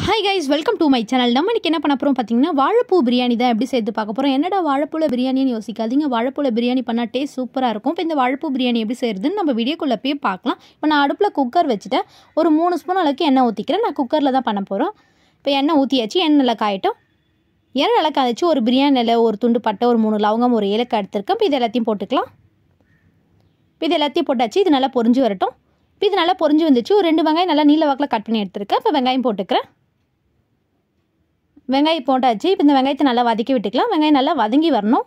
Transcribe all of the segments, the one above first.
hi guys welcome to my channel நம்ம இன்னைக்கு என்ன பண்ண போகிறோம் பார்த்தீங்கன்னா வாழைப்பூ பிரியாணி தான் எப்படி சேர்த்து பார்க்க போகிறோம் என்னடா வாழைப்பூல பிரியாணின்னு யோசிக்காதீங்க வாழைப்பூல பிரியாணி பண்ணால் டேஸ்ட் சூப்பராக இருக்கும் இப்போ இந்த வாழைப்பூ பிரியாணி எப்படி செய்யறதுன்னு நம்ம வீடியோக்குள்ளே போய் பார்க்கலாம் இப்போ நான் அடுப்பில் குக்கர் வச்சுட்டேன் ஒரு மூணு ஸ்பூன் அளவுக்கு எண்ணெய் ஊற்றிக்கிறேன் நான் குக்கரில் தான் பண்ண போகிறோம் இப்போ எண்ணெய் ஊற்றியாச்சு எண்ணெய் நல்லா காயட்டும் எண்ணெய் நல்லா காய்ச்சி ஒரு பிரியாணி இலை ஒரு துண்டு பட்டை ஒரு மூணு லவங்கம் ஒரு ஏலக்காய் எடுத்திருக்கேன் இப்போ இது எல்லாத்தையும் போட்டுக்கலாம் இப்போ இது எல்லாத்தையும் போட்டாச்சு இது நல்லா பொரிஞ்சு வரட்டும் இப்போ இது நல்லா பொரிஞ்சு வந்துச்சு ஒரு ரெண்டு வெங்காயம் நல்லா நீல வாக்கில் கட் பண்ணி எடுத்துருக்கேன் இப்போ வெங்காயம் போட்டுக்கிறேன் வெங்காயம் போட்டாச்சு இப்போ இந்த வெங்காயத்தை நல்லா வதக்கி விட்டுக்கலாம் வெங்காயம் நல்லா வதங்கி வரணும்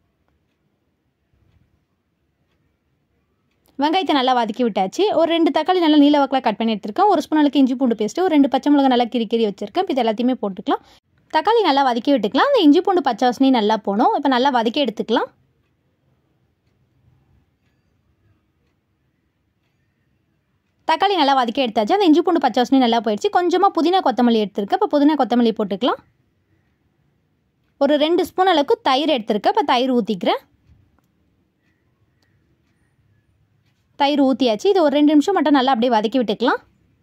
வெங்காயத்தை நல்லா வதக்கி விட்டாச்சு ஒரு ரெண்டு தக்காளி நல்லா நீல வாக்கில் கட் பண்ணி எடுத்துருக்கேன் ஒரு ஸ்பூன் அளவுக்கு இஞ்சி பூண்டு பேஸ்ட்டு ஒரு ரெண்டு பச்சை மிளகா நல்லா கிரி கிரி வச்சுருக்கேன் இப்போ இது எல்லாத்தையுமே போட்டுக்கலாம் தக்காளி நல்லா வதக்கி விட்டுக்கலாம் அந்த இஞ்சி பூண்டு பச்சை வாசனையும் நல்லா போகணும் இப்போ நல்லா வதக்கி எடுத்துக்கலாம் தக்காளி நல்லா வதக்கி எடுத்தாச்சு அந்த இஞ்சி பூண்டு பச்சை வாசனையும் நல்லா போயிடுச்சு கொஞ்சமாக புதினா கொத்தமல்லி எடுத்துருக்கேன் இப்போ புதினா கொத்தமல்லி போட்டுக்கலாம் ஒரு ரெண்டு ஸ்பூன் அளவுக்கு தயிர் எடுத்துருக்கேன் இப்போ தயிர் ஊற்றிக்கிறேன் தயிர் ஊற்றியாச்சு இது ஒரு ரெண்டு நிமிஷம் மட்டும் நல்லா அப்படியே வதக்கி விட்டுக்கலாம்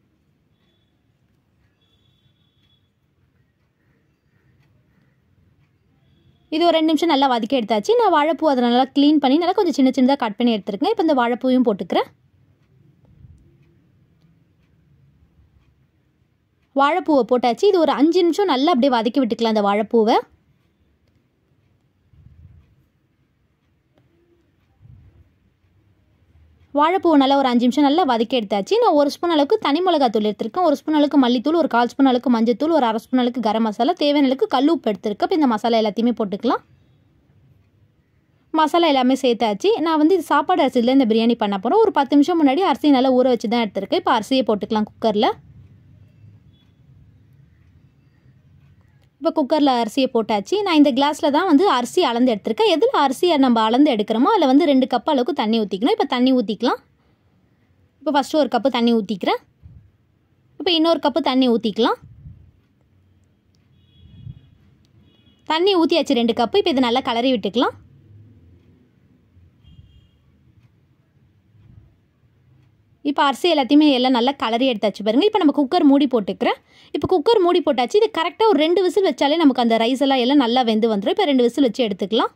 இது ஒரு ரெண்டு நிமிஷம் நல்லா வதக்கி எடுத்தாச்சு நான் வாழைப்பூ அதை நல்லா க்ளீன் பண்ணி நல்லா கொஞ்சம் சின்ன சின்னதாக கட் பண்ணி எடுத்துருக்கேன் இப்போ இந்த வாழைப்பூவையும் போட்டுக்கிறேன் வாழைப்பூவை போட்டாச்சு இது ஒரு அஞ்சு நிமிஷம் நல்லா அப்படியே வதக்கி விட்டுக்கலாம் அந்த வாழைப்பூவை வாழைப்பூவை நல்லா ஒரு அஞ்சு நிமிஷம் நல்லா வதக்கி எடுத்தாச்சு நான் ஒரு ஸ்பூன் அளவுக்கு தனி மிளகாத்தூள் எடுத்திருக்கேன் ஒரு ஸ்பூன் அளவுக்கு மல்லித்தூள் ஒரு கால் ஸ்பூன் அளவுக்கு மஞ்சத்தூள் ஒரு அரை ஸ்பூன் அளவுக்கு கரம் மசாலா தேவையான அளவுக்கு கல் உப்பு எடுத்திருக்கேன் இப்போ இந்த மசாலா எல்லாத்தையுமே போட்டுக்கலாம் மசாலா எல்லாமே சேர்த்தாச்சு நான் வந்து இது சாப்பாடு அரிசியில் இந்த பிரியாணி பண்ண போகிறேன் ஒரு பத்து நிமிஷம் முன்னாடி அரிசி நல்லா ஊற வச்சு தான் எடுத்திருக்கேன் இப்போ அரிசியை போட்டுக்கலாம் குக்கரில் இப்போ குக்கரில் அரிசியை போட்டாச்சு நான் இந்த கிளாஸில் தான் வந்து அரிசி அளந்து எடுத்திருக்கேன் எதில் அரிசியை நம்ம அளந்து எடுக்கிறோமோ அதில் வந்து ரெண்டு கப் அளவுக்கு தண்ணி ஊற்றிக்கணும் இப்போ தண்ணி ஊற்றிக்கலாம் இப்போ ஃபஸ்ட்டு ஒரு கப்பு தண்ணி ஊற்றிக்கிறேன் இப்போ இன்னொரு கப்பு தண்ணி ஊற்றிக்கலாம் தண்ணி ஊற்றியாச்சு ரெண்டு கப்பு இப்போ இதை நல்லா கலரி விட்டுக்கலாம் இப்போ அரிசி எல்லாத்தையுமே எல்லாம் நல்லா கலரி எடுத்தாச்சு பாருங்கள் இப்போ நம்ம குக்கர் மூடி போட்டுக்கிறேன் இப்போ குக்கர் மூடி போட்டாச்சு இது கரெக்டாக ஒரு ரெண்டு விசில் வச்சாலே நமக்கு அந்த ரைஸ் எல்லாம் எல்லாம் நல்லா வெந்து வந்துடும் இப்போ ரெண்டு விசில் வச்சு எடுத்துக்கலாம்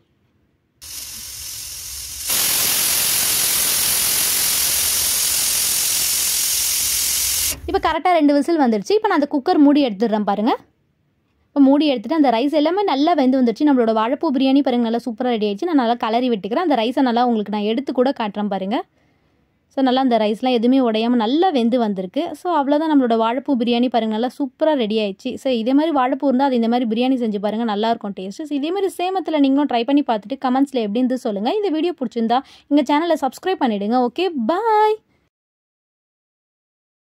இப்போ கரெக்டாக ரெண்டு விசில் வந்துடுச்சு இப்போ நான் அந்த குக்கர் மூடி எடுத்துடுறேன் பாருங்கள் இப்போ மூடி எடுத்துகிட்டு அந்த ரைஸ் எல்லாமே நல்லா வெந்து வந்துடுச்சு நம்மளோட வாழைப்பூ பிரியாணி பாருங்கள் நல்லா சூப்பராக ரெடி ஆயிடுச்சு நான் நல்லா கலரி விட்டுக்கிறேன் அந்த ரைஸை நல்லா உங்களுக்கு நான் எடுத்து கூட காட்டுறேன் பாருங்கள் ஸோ நல்லா அந்த ரைஸ்லாம் எதுவுமே உடையாமல் நல்லா வெந்து வந்திருக்கு ஸோ அவ்வளோதான் நம்மளோட வாழைப்பூ பிரியாணி பாருங்கள் நல்லா சூப்பராக ரெடி ஆயிடுச்சு ஸோ இதே மாதிரி வாழைப்பூ இருந்தால் அது இந்த மாதிரி பிரியாணி செஞ்சு பாருங்கள் நல்லாயிருக்கும் டேஸ்ட்டு ஸோ இதே மாதிரி சேமத்தில் நீங்களும் ட்ரை பண்ணி பார்த்துட்டு கமெண்ட்ஸில் எப்படி இருந்து சொல்லுங்கள் இந்த வீடியோ பிடிச்சிருந்தா எங்கள் சேனலை சப்ஸ்கிரைப் பண்ணிவிடுங்க ஓகே பாய்